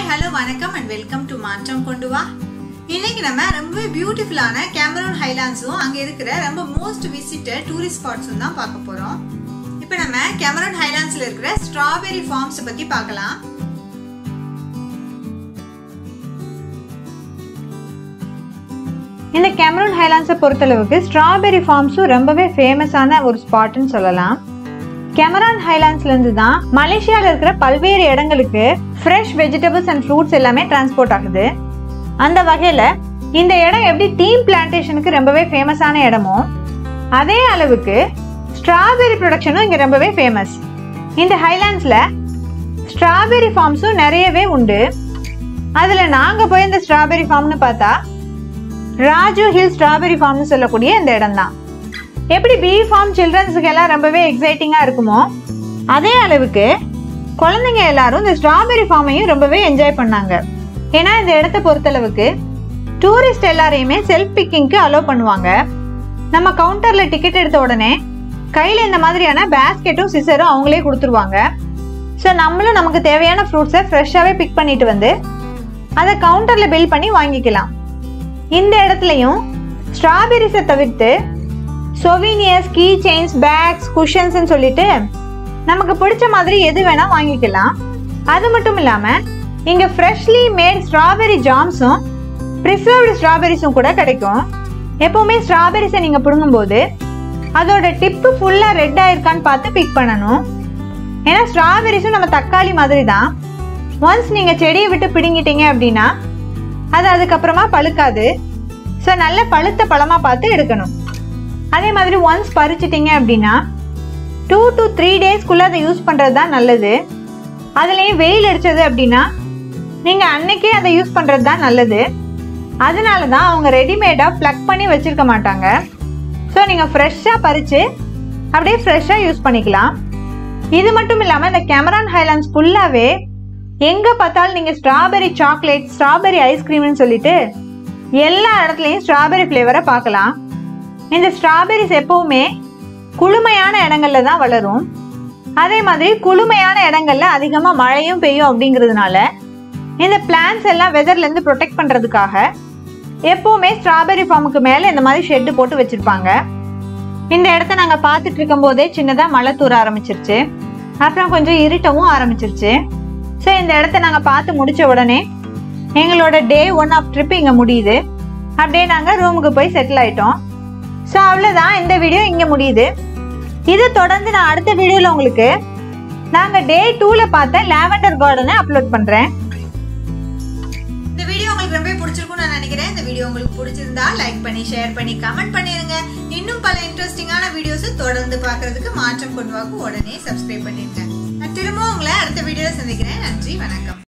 hi hello வணக்கம் and welcome to மாற்றம் கொண்டு வா இன்னைக்கு நம்ம ரொம்ப பியூட்டிஃபுல்லான கேமரூன் ஹைலாண்ட்ஸும் அங்க இருக்கிற ரொம்ப மோஸ்ட் விசிட்டட் டூரிஸ்ட் ஸ்பாட்ஸும் தான் பார்க்க போறோம் இப்போ நம்ம கேமரூன் ஹைலாண்ட்ஸ்ல இருக்கிற ஸ்ட்ராபெரி ஃபார்ம்ஸ் பத்தி பார்க்கலாம் இந்த கேமரூன் ஹைலாண்ட்ஸை பொறுத்தளவுக்கு ஸ்ட்ராபெரி ஃபார்ம்ஸும் ரொம்பவே ஃபேமஸான ஒரு ஸ்பாட்னு சொல்லலாம் கேமரான் ஹைலாண்ட்ஸ்லேருந்து தான் மலேசியாவில் இருக்கிற பல்வேறு இடங்களுக்கு ஃப்ரெஷ் வெஜிடபிள்ஸ் அண்ட் ஃப்ரூட்ஸ் எல்லாமே டிரான்ஸ்போர்ட் ஆகுது அந்த வகையில் இந்த இடம் எப்படி டீம் பிளான்டேஷனுக்கு ரொம்பவே ஃபேமஸான இடமோ அதே அளவுக்கு ஸ்ட்ராபெரி ப்ரொடக்ஷனும் இங்கே ரொம்பவே ஃபேமஸ் இந்த ஹைலாண்ட்ஸில் ஸ்ட்ராபெரி ஃபார்ம்ஸும் நிறையவே உண்டு அதில் நாங்கள் போய் இந்த ஸ்ட்ராபெரி ஃபார்ம்னு பார்த்தா ராஜு ஹில் ஸ்ட்ராபெரி ஃபார்ம்னு சொல்லக்கூடிய இந்த இடம் தான் எப்படி பி ஃபார்ம் சில்ட்ரன்ஸுக்கு எல்லாம் ரொம்பவே எக்ஸைட்டிங்காக இருக்குமோ அதே அளவுக்கு குழந்தைங்க எல்லாரும் இந்த ஸ்ட்ராபெரி ஃபார்மையும் ரொம்பவே என்ஜாய் பண்ணாங்க ஏன்னா இந்த இடத்த பொறுத்தளவுக்கு டூரிஸ்ட் எல்லாரையுமே செல்ஃப் பிக்கிங்க்கு அலோவ் பண்ணுவாங்க நம்ம கவுண்டரில் டிக்கெட் எடுத்த உடனே கையில் இந்த மாதிரியான பேஸ்கெட்டும் சிசரும் அவங்களே கொடுத்துருவாங்க ஸோ நம்மளும் நமக்கு தேவையான ஃப்ரூட்ஸை ஃப்ரெஷ்ஷாகவே பிக் பண்ணிட்டு வந்து அதை கவுண்டரில் பில் பண்ணி வாங்கிக்கலாம் இந்த இடத்துலையும் ஸ்ட்ராபெரிஸை தவிர்த்து சொவீனியர்ஸ் கீ செயின்ஸ் பேக்ஸ் குஷன்ஸ்னு சொல்லிட்டு நமக்கு பிடிச்ச மாதிரி எது வேணா வாங்கிக்கலாம் அது மட்டும் இல்லாமல் இங்கே ஃப்ரெஷ்லி மேட் ஸ்ட்ராபெரி ஜாம்ஸும் ப்ரிசர்வ்டு ஸ்ட்ராபெரிஸும் கூட கிடைக்கும் எப்போவுமே ஸ்ட்ராபெரிஸை நீங்கள் பிடுங்கும்போது அதோட டிப்பு ஃபுல்லாக ரெட் ஆயிருக்கான்னு பார்த்து பிக் பண்ணணும் ஏன்னா ஸ்ட்ராபெரிஸும் நம்ம தக்காளி மாதிரி தான் ஒன்ஸ் நீங்கள் செடியை விட்டு பிடுங்கிட்டீங்க அப்படின்னா அது அதுக்கப்புறமா பழுக்காது ஸோ நல்ல பழுத்த பழமாக பார்த்து எடுக்கணும் அதே மாதிரி ஒன்ஸ் பறிச்சிட்டிங்க அப்படின்னா டூ டு த்ரீ டேஸ்க்குள்ளே அதை யூஸ் பண்ணுறது தான் நல்லது அதுலேயும் வெயில் அடித்தது அப்படின்னா நீங்கள் அன்னைக்கே அதை யூஸ் பண்ணுறது தான் நல்லது அதனால தான் அவங்க ரெடிமேடாக ப்ளக் பண்ணி வச்சுருக்க மாட்டாங்க ஸோ நீங்கள் ஃப்ரெஷ்ஷாக பறித்து அப்படியே ஃப்ரெஷ்ஷாக யூஸ் பண்ணிக்கலாம் இது மட்டும் இல்லாமல் இந்த கேமரான் ஹைலாண்ட்ஸ் ஃபுல்லாகவே எங்கே பார்த்தாலும் நீங்கள் ஸ்ட்ராபெரி சாக்லேட் ஸ்ட்ராபெரி ஐஸ்கிரீம்னு சொல்லிட்டு எல்லா இடத்துலையும் ஸ்ட்ராபெரி ஃப்ளேவரை பார்க்கலாம் இந்த ஸ்ட்ராபெரிஸ் எப்பவுமே குளுமையான இடங்கள்ல தான் வளரும் அதே மாதிரி குளுமையான இடங்கள்ல அதிகமாக மழையும் பெய்யும் அப்படிங்கிறதுனால இந்த பிளான்ஸ் எல்லாம் வெதர்லேருந்து ப்ரொடெக்ட் பண்ணுறதுக்காக எப்போவுமே ஸ்ட்ராபெரி ஃபார்முக்கு மேலே இந்த மாதிரி ஷெட்டு போட்டு வச்சுருப்பாங்க இந்த இடத்த நாங்கள் பார்த்துட்டு இருக்கும் போதே சின்னதாக மழை தூர ஆரம்பிச்சிருச்சு அப்புறம் கொஞ்சம் இருட்டவும் ஆரம்பிச்சிருச்சு ஸோ இந்த இடத்த நாங்கள் பார்த்து முடிச்ச உடனே எங்களோட டே ஒன் ஆஃப் ட்ரிப் இங்கே முடியுது அப்படியே நாங்கள் ரூமுக்கு போய் செட்டில் ஆயிட்டோம் ஸோ அவ்வளோதான் இந்த வீடியோ இங்கே முடியுது இது தொடர்ந்து நான் அடுத்த வீடியோவில் உங்களுக்கு நாங்கள் டே டூவில் பார்த்த லாவெண்டர் கார்டனை அப்லோட் பண்ணுறேன் இந்த வீடியோ உங்களுக்கு ரொம்ப பிடிச்சிருக்கும்னு நான் நினைக்கிறேன் இந்த வீடியோ உங்களுக்கு பிடிச்சிருந்தா லைக் பண்ணி ஷேர் பண்ணி கமெண்ட் பண்ணிருங்க இன்னும் பல இன்ட்ரெஸ்டிங்கான வீடியோஸ் தொடர்ந்து பார்க்கிறதுக்கு மாற்றம் கொண்டு வாக்கு உடனே சப்ஸ்கிரைப் பண்ணிருங்க நான் திரும்ப உங்களை அடுத்த வீடியோல சந்திக்கிறேன் நன்றி வணக்கம்